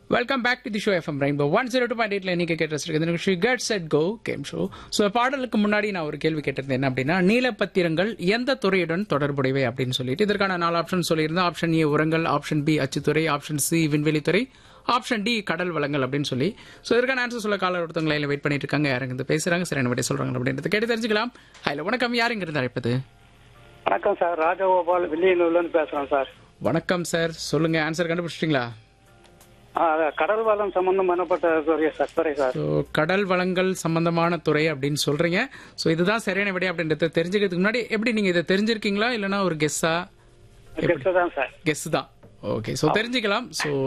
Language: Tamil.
welcome back to the show FM rainbow one zero two point எயிட்ல நீங்க கேட்டு ரசிக்கிறது நிகழ்ச்சி cut set go game show so பாடலுக்கு முன்னாடி நான் ஒரு கேள்வி கேட்டிருந்தேன் என்ன அப்படின்னா நீலப்பத்திரங்கள் எந்த துறையுடன் தொடர்புடையவை அப்படின்னு சொல்லிட்டு இதற்கான நாலு ஆப்ஷன் சொல்லியிருந்தேன் ஆப்ஷன் ஏ உரங்கள் ஆப்ஷன் பி அச்சுத்துறை ஆப்ஷன் சி விண்வெளித்துறை ஆப்ஷன் டி கடல் வளங்கள் அப்படின்னு சொல்லி ஸோ இதற்கான ஆன்சர் சொல்ல காலர் ஒருத்தவங்க லைன்ல வெயிட் பண்ணிட்டு இருக்காங்க யாருங்க இருந்து பேசுறாங்க சரி என்ன விட சொல்றாங்க அப்படின்றத கேட்டு தெரிஞ்சுக்கலாம் ஹலோ வணக்கம் யாருங்க இருந்து அழைப்பது வணக்கம் சார் ராஜகோபால் வில்லியனூர்லேருந்து பேசுகிறேன் சார் வணக்கம் சார் சொல்லுங்க ஆன்சர் கண்டுபிடிச்சிட்டீங்களா ஆ, கடல் வளம் சம்பந்தம் பண்ணப்பட்ட துறை சார் துறை சார் ஸோ கடல் வளங்கள் சம்பந்தமான துறை அப்படின்னு சொல்றீங்க ஸோ இதுதான் சரியான விடை அப்படின்றத தெரிஞ்சுக்கிறதுக்கு முன்னாடி எப்படி நீங்க இதை தெரிஞ்சிருக்கீங்களா இல்லைன்னா ஒரு கெஸ்ஸா கெஸ்ட் தான் சார் கெஸ் தான் ஓகே ஸோ தெரிஞ்சுக்கலாம் ஸோ